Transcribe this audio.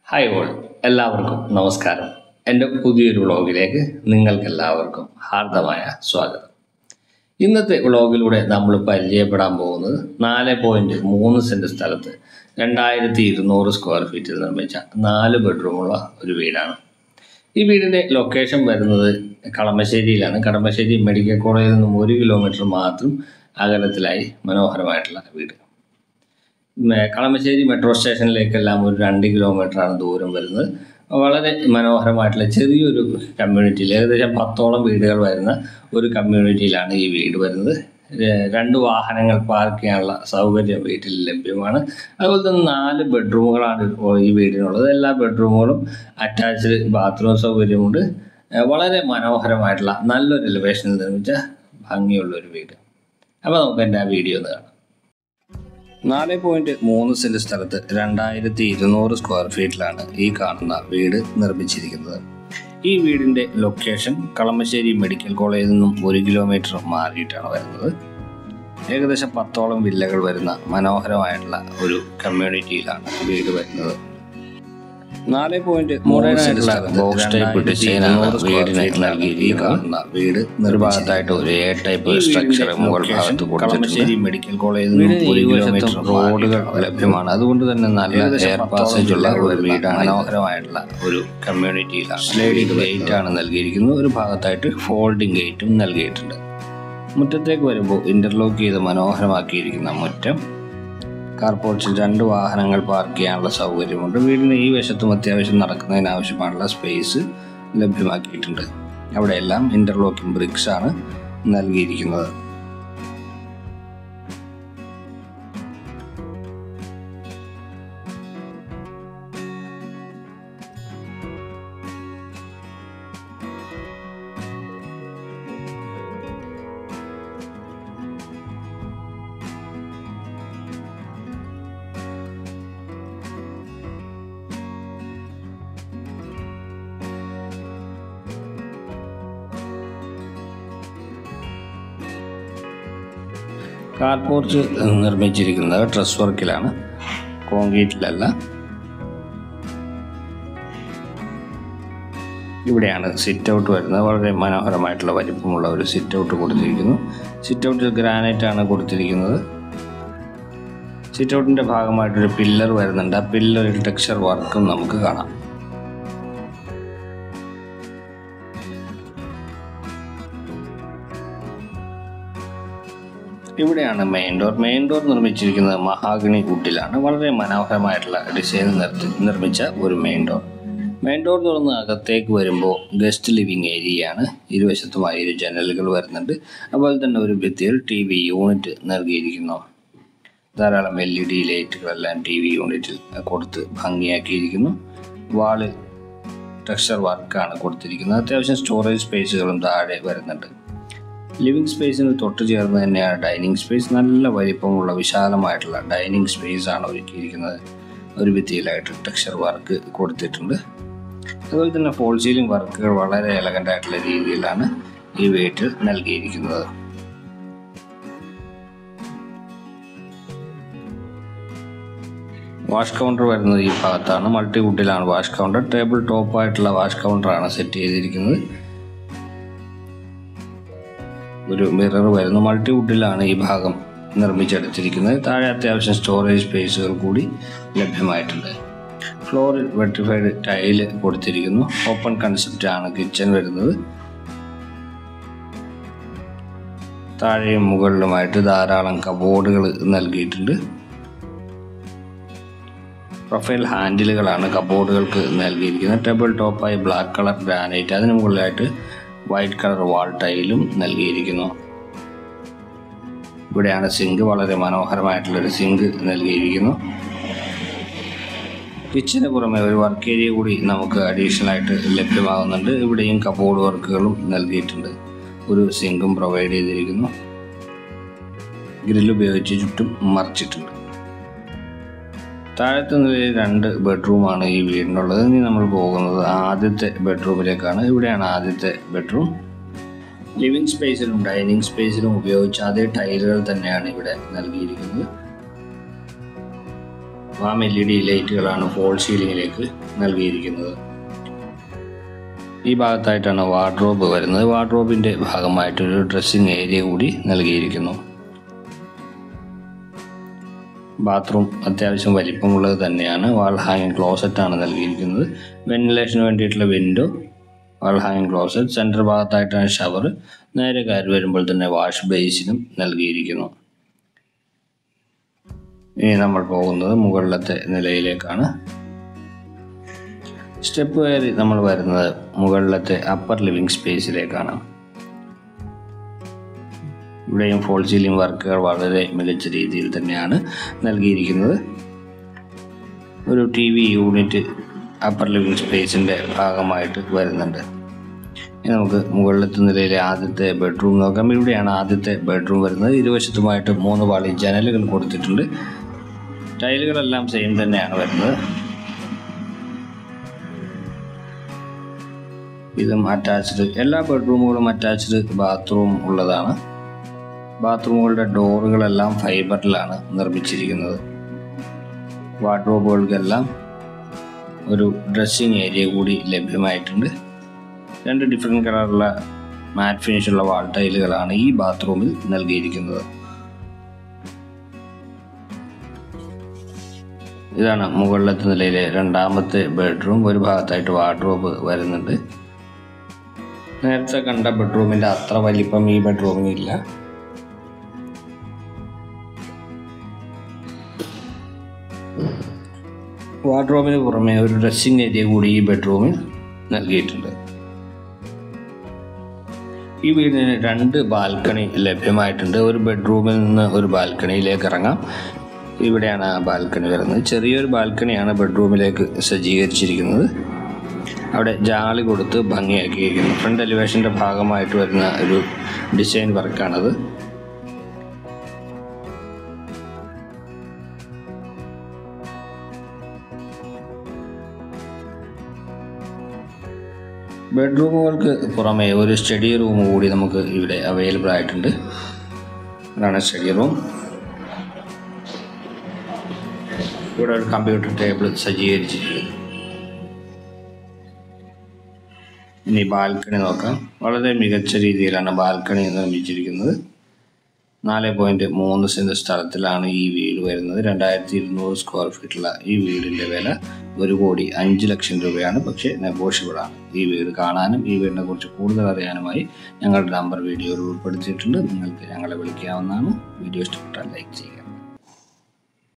hi all എല്ലാവർക്കും നമസ്കാരം എൻ്റെ പുതിയൊരു വ്ളോഗിലേക്ക് നിങ്ങൾക്കെല്ലാവർക്കും ഹാർദമായ സ്വാഗതം ഇന്നത്തെ വ്ളോഗിലൂടെ നമ്മൾ പരിചയപ്പെടാൻ പോകുന്നത് നാല് പോയിൻറ്റ് മൂന്ന് സെൻറ്റ് സ്ഥലത്ത് രണ്ടായിരത്തി ഇരുന്നൂറ് സ്ക്വയർ ഫീറ്റിൽ നിർമ്മിച്ച നാല് ബെഡ്റൂമുള്ള ഒരു വീടാണ് ഈ വീടിൻ്റെ ലൊക്കേഷൻ വരുന്നത് കളമശ്ശേരിയിലാണ് കളമശ്ശേരി മെഡിക്കൽ കോളേജിൽ നിന്നും ഒരു കിലോമീറ്റർ മാത്രം അകലത്തിലായി മനോഹരമായിട്ടുള്ള വീട് മേ- കളമശ്ശേരി മെട്രോ സ്റ്റേഷനിലേക്കെല്ലാം ഒരു രണ്ട് കിലോമീറ്ററാണ് ദൂരം വരുന്നത് വളരെ മനോഹരമായിട്ടുള്ള ചെറിയൊരു കമ്മ്യൂണിറ്റിയിൽ ഏകദേശം പത്തോളം വീടുകൾ വരുന്ന ഒരു കമ്മ്യൂണിറ്റിയിലാണ് ഈ വീട് വരുന്നത് ര- രണ്ട് വാഹനങ്ങൾ പാർക്ക് ചെയ്യാനുള്ള സൗകര്യം വീട്ടിൽ ലഭ്യമാണ് അതുപോലെ തന്നെ നാല് ബെഡ്റൂമുകളാണ് ഇപ്പോൾ ഈ വീടിനുള്ളത് എല്ലാ ബെഡ്റൂമുകളും അറ്റാച്ച്ഡ് ബാത്റൂം സൗകര്യമുണ്ട് ഏഹ് വളരെ മനോഹരമായിട്ടുള്ള നല്ലൊരു എലിവേഷനിൽ നിർമ്മിച്ച ഭംഗിയുള്ള ഒരു വീട് അപ്പോൾ നമുക്ക് എൻ്റെ ആ വീഡിയോ ഒന്ന് കാണാം നാല് പോയിന്റ് മൂന്ന് സെന്റ് സ്ഥലത്ത് രണ്ടായിരത്തി ഇരുന്നൂറ് സ്ക്വയർ ഫീറ്റിലാണ് ഈ കാണുന്ന വീട് നിർമ്മിച്ചിരിക്കുന്നത് ഈ വീടിന്റെ ലൊക്കേഷൻ കളമശ്ശേരി മെഡിക്കൽ കോളേജിൽ നിന്നും ഒരു കിലോമീറ്റർ മാറിയിട്ടാണ് വരുന്നത് ഏകദേശം പത്തോളം വില്ലകൾ വരുന്ന മനോഹരമായിട്ടുള്ള ഒരു കമ്മ്യൂണിറ്റിയിലാണ് വീട് വരുന്നത് നാല് പോയിന്റ് മോഡേൺ ആയിട്ടുള്ള ബോക്സ് ടൈപ്പ് ഡിസൈനാണ് വീടിന് നൽകി ഈ കാണുന്ന വീട് നിർഭാഗത്തായിട്ട് ഒരു എ ടൈപ്പ് സ്ട്രക്ചർ മുകൾ ഭാഗത്ത് കൊടുത്തിട്ടുണ്ട് മെഡിക്കൽ കോളേജിൽ നിന്ന് ഒരു കിലോമീറ്റർ റോഡുകൾ ലഭ്യമാണ് അതുകൊണ്ട് തന്നെ നല്ല എയർ പാസേജ് ഉള്ള ഒരു വീടാണ് മനോഹരമായിട്ടുള്ള ഒരു കമ്മ്യൂണിറ്റിയിലാണ് സ്ലൈഡിംഗ് ഗേറ്റ് ആണ് നൽകിയിരിക്കുന്നത് ഒരു ഭാഗത്തായിട്ട് ഫോൾഡിംഗ് ഗേറ്റും നൽകിയിട്ടുണ്ട് മുറ്റത്തേക്ക് വരുമ്പോൾ ഇന്റർലോക്ക് ചെയ്ത് മനോഹരമാക്കിയിരിക്കുന്ന മുറ്റം കാർ പോർച്ചിൽ രണ്ട് വാഹനങ്ങൾ പാർക്ക് ചെയ്യാനുള്ള സൗകര്യമുണ്ട് വീടിന് ഈ വശത്തും അത്യാവശ്യം നടക്കുന്നതിന് ആവശ്യമായുള്ള സ്പേസ് ലഭ്യമാക്കിയിട്ടുണ്ട് അവിടെയെല്ലാം ഇന്റർലോക്കിംഗ് ബ്രിക്സ് ആണ് നൽകിയിരിക്കുന്നത് കാർ പോർച്ച് നിർമ്മിച്ചിരിക്കുന്നത് ഡ്രസ് വർക്കിലാണ് കോൺക്രീറ്റിലല്ല ഇവിടെയാണ് സിറ്റ് ഔട്ട് വരുന്നത് വളരെ മനോഹരമായിട്ടുള്ള വലിപ്പമുള്ള ഒരു സിറ്റ് ഔട്ട് കൊടുത്തിരിക്കുന്നു സിറ്റ് ഔട്ടിൽ ഗ്രാനൈറ്റ് ആണ് കൊടുത്തിരിക്കുന്നത് സിറ്റ് ഔട്ടിൻ്റെ ഭാഗമായിട്ടൊരു പില്ലർ വരുന്നുണ്ട് ആ പില്ലറിൽ ടെക്സ്ചർ വർക്കും നമുക്ക് കാണാം ഇവിടെയാണ് മെയിൻ ഡോർ മെയിൻ ഡോർ നിർമ്മിച്ചിരിക്കുന്നത് മഹാഗണി വുഡിലാണ് വളരെ മനോഹരമായിട്ടുള്ള ഡിസൈൻ നിർത്തി നിർമ്മിച്ച ഒരു മെയിൻ ഡോർ മെയിൻ ഡോർ തുറന്ന് അകത്തേക്ക് വരുമ്പോൾ ഗസ്റ്റ് ലിവിങ് ഏരിയയാണ് ഇരുവശത്തുമായി ഒരു ജനലുകൾ വരുന്നുണ്ട് അതുപോലെ തന്നെ ഒരു ഭിത്തിയിൽ ടി വി യൂണിറ്റ് നൽകിയിരിക്കുന്നു ധാരാളം എൽ ഇ ഡി ലൈറ്റുകളെല്ലാം ടി വി യൂണിറ്റിൽ കൊടുത്ത് ഭംഗിയാക്കിയിരിക്കുന്നു വാള് ടെക്സ്ചർ വർക്കാണ് കൊടുത്തിരിക്കുന്നത് അത്യാവശ്യം സ്റ്റോറേജ് സ്പേസുകളും താഴെ വരുന്നുണ്ട് ലിവിംഗ് സ്പേസിന് തൊട്ട് ചേർന്ന് തന്നെയാണ് ഡൈനിങ് സ്പേസ് നല്ല വലിപ്പമുള്ള വിശാലമായിട്ടുള്ള ഡൈനിങ് സ്പേസ് ആണ് ഒരുക്കിയിരിക്കുന്നത് ഒരു ഭിത്തിയിലായിട്ട് ടെക്സ്ചർ വർക്ക് കൊടുത്തിട്ടുണ്ട് അതുപോലെ തന്നെ ഫോൾ സീലിംഗ് വർക്കുകൾ വളരെ എലഗൻ്റ് ആയിട്ടുള്ള രീതിയിലാണ് ഈ വീട്ടിൽ നൽകിയിരിക്കുന്നത് വാഷ് കൗണ്ടർ വരുന്നത് ഈ ഭാഗത്താണ് മൾട്ടി വുഡിലാണ് വാഷ് കൗണ്ടർ ടേബിൾ ടോപ്പ് ആയിട്ടുള്ള വാഷ് കൗണ്ടറാണ് സെറ്റ് ചെയ്തിരിക്കുന്നത് ഒരു മിറർ വരുന്നു മൾട്ടി വുഡിലാണ് ഈ ഭാഗം നിർമ്മിച്ചെടുത്തിരിക്കുന്നത് താഴെ അത്യാവശ്യം സ്റ്റോറേജ് സ്പേസുകൾ കൂടി ലഭ്യമായിട്ടുണ്ട് ഫ്ലോറിൽ വെട്രിഫൈഡ് ടൈല് കൊടുത്തിരിക്കുന്നു ഓപ്പൺ കൺസെപ്റ്റ് ആണ് കിച്ചൺ വരുന്നത് താഴെയും മുകളിലുമായിട്ട് ധാരാളം കബോർഡുകൾ നൽകിയിട്ടുണ്ട് പ്രൊഫൈൽ ഹാൻഡിലുകളാണ് കബോർഡുകൾക്ക് നൽകിയിരിക്കുന്നത് ടേബിൾ ടോപ്പായി ബ്ലാക്ക് കളർ ഗ്രാനൈറ്റ് അതിന് മുകളിലായിട്ട് വൈറ്റ് കളർ വാൾ ടൈലും നൽകിയിരിക്കുന്നു ഇവിടെയാണ് സിങ്ക് വളരെ മനോഹരമായിട്ടുള്ളൊരു സിങ്ക് നൽകിയിരിക്കുന്നു കിച്ചന് പുറമെ ഒരു വർക്ക് ഏരിയ കൂടി നമുക്ക് അഡീഷണൽ ആയിട്ട് ലഭ്യമാകുന്നുണ്ട് ഇവിടെയും കബോർഡ് വർക്കുകളും നൽകിയിട്ടുണ്ട് ഒരു സിങ്കും പ്രൊവൈഡ് ചെയ്തിരിക്കുന്നു ഗ്രിൽ ഉപയോഗിച്ച് ചുറ്റും മറിച്ചിട്ടുണ്ട് താഴത്തെ നിലയിൽ രണ്ട് ബെഡ്റൂമാണ് ഈ വീടിനുള്ളത് ഇനി നമ്മൾ പോകുന്നത് ആദ്യത്തെ ബെഡ്റൂമിലേക്കാണ് ഇവിടെയാണ് ആദ്യത്തെ ബെഡ്റൂം ലിവിംഗ് സ്പേസിലും ഡൈനിങ് സ്പേസിലും ഉപയോഗിച്ച അതേ ടൈലുകൾ തന്നെയാണ് ഇവിടെ നൽകിയിരിക്കുന്നത് വാം എൽ ഇ ഡി ലൈറ്റുകളാണ് ഫോൾ സീലിംഗിലേക്ക് നൽകിയിരിക്കുന്നത് ഈ ഭാഗത്തായിട്ടാണ് വാർഡ്രോബ് വരുന്നത് വാർഡ്രോബിൻ്റെ ഭാഗമായിട്ടൊരു ഡ്രസ്സിംഗ് ഏരിയ കൂടി നൽകിയിരിക്കുന്നു ബാത്റൂം അത്യാവശ്യം വലിപ്പമുള്ളത് തന്നെയാണ് വാൾ ഹാങ്ങിങ് ക്ലോസറ്റ് ആണ് നൽകിയിരിക്കുന്നത് വെന്റിലേഷന് വേണ്ടിയിട്ടുള്ള വിൻഡോ വാൾ ഹാങ്ങിങ് ക്ലോസറ്റ് സെൻറ്റർ ഭാഗത്തായിട്ടാണ് ഷവർ നേരെ കയറി വരുമ്പോൾ തന്നെ വാഷ് ബേസിനും നൽകിയിരിക്കുന്നു ഇനി നമ്മൾ പോകുന്നത് മുകളിലത്തെ നിലയിലേക്കാണ് സ്റ്റെപ്പ് കയറി നമ്മൾ വരുന്നത് മുകളിലത്തെ അപ്പർ ലിവിങ് സ്പേസിലേക്കാണ് ഇവിടെയും ഫോൾ സീലിംഗ് വർക്കുകൾ വളരെ മികച്ച രീതിയിൽ തന്നെയാണ് നൽകിയിരിക്കുന്നത് ഒരു T V unit upper living സ്പേസിൻ്റെ ഭാഗമായിട്ട് വരുന്നുണ്ട് ഇനി നമുക്ക് മുകളിലത്തെ നിലയിലെ ആദ്യത്തെ ബെഡ്റൂം നോക്കാം ഇവിടെയാണ് ആദ്യത്തെ ബെഡ്റൂം വരുന്നത് ഇരുവശത്തുമായിട്ട് മൂന്ന് പാളി ജനലുകൾ കൊടുത്തിട്ടുണ്ട് ടൈലുകളെല്ലാം സെയിം തന്നെയാണ് വരുന്നത് ഇതും അറ്റാച്ച്ഡ് എല്ലാ ബെഡ്റൂമുകളും അറ്റാച്ച്ഡ് ബാത്റൂം ഉള്ളതാണ് ബാത്റൂമുകളുടെ ഡോറുകളെല്ലാം ഫൈബറിലാണ് നിർമ്മിച്ചിരിക്കുന്നത് വാർഡ്രോബുകൾക്കെല്ലാം ഒരു ഡ്രസ്സിങ് ഏരിയ കൂടി ലഭ്യമായിട്ടുണ്ട് രണ്ട് ഡിഫറെൻറ്റ് കളറുള്ള മാറ്റ് ഫിനിഷുള്ള വാൾ ടൈലുകളാണ് ഈ ബാത്റൂമിൽ നൽകിയിരിക്കുന്നത് ഇതാണ് മുകളിലത്തെ നിലയിലെ രണ്ടാമത്തെ ബെഡ്റൂം ഒരു ഭാഗത്തായിട്ട് വാർഡ്രോബ് വരുന്നുണ്ട് നേരത്തെ കണ്ട ബെഡ്റൂമിൻ്റെ അത്ര വലിപ്പം ഈ ബെഡ്റൂമിനില്ല വാർഡ്രോബിന് പുറമെ ഒരു ഡ്രസ്സിംഗ് ഏരിയ കൂടി ഈ ബെഡ്റൂമിൽ നൽകിയിട്ടുണ്ട് ഈ വീടിന് രണ്ട് ബാൽക്കണി ലഭ്യമായിട്ടുണ്ട് ഒരു ബെഡ്റൂമിൽ നിന്ന് ഒരു ബാൽക്കണിയിലേക്ക് ഇറങ്ങാം ഇവിടെയാണ് ആ ബാൽക്കണി വരുന്നത് ചെറിയൊരു ബാൽക്കണിയാണ് ബെഡ്റൂമിലേക്ക് സജ്ജീകരിച്ചിരിക്കുന്നത് അവിടെ ജാളി കൊടുത്ത് ഭംഗിയാക്കിയിരിക്കുന്നു ഫ്രണ്ട് എലിവേഷൻ്റെ ഭാഗമായിട്ട് വരുന്ന ഒരു ഡിസൈൻ വർക്കാണത് ബെഡ്റൂമുകൾക്ക് പുറമെ ഒരു സ്റ്റഡി റൂം കൂടി നമുക്ക് ഇവിടെ അവൈലബിൾ ആയിട്ടുണ്ട് അതാണ് സ്റ്റഡി റൂം ഇവിടെ ഒരു കമ്പ്യൂട്ടർ ടേബിൾ സജ്ജീകരിച്ചിരിക്കുന്നു ഇനി ബാൽക്കണി നോക്കാം വളരെ മികച്ച രീതിയിലാണ് ബാൽക്കണി നിർമ്മിച്ചിരിക്കുന്നത് നാല് പോയിൻറ്റ് മൂന്ന് സെൻറ്റ് സ്ഥലത്തിലാണ് ഈ വീട് വരുന്നത് രണ്ടായിരത്തി ഇരുന്നൂറ് സ്ക്വയർ ഫീറ്റുള്ള ഈ വീടിൻ്റെ വില ഒരു കോടി അഞ്ച് ലക്ഷം രൂപയാണ് പക്ഷേ നെഗോഷ്യബിൾ ആണ് ഈ വീട് കാണാനും ഈ വീടിനെ കുറിച്ച് കൂടുതൽ അറിയാനുമായി ഞങ്ങളുടെ നമ്പർ വീഡിയോയിൽ ഉൾപ്പെടുത്തിയിട്ടുണ്ട് നിങ്ങൾക്ക് ഞങ്ങളെ വിളിക്കാവുന്നതാണ് വീഡിയോ ഇഷ്ടപ്പെട്ടാൽ ലൈക്ക് ചെയ്യുക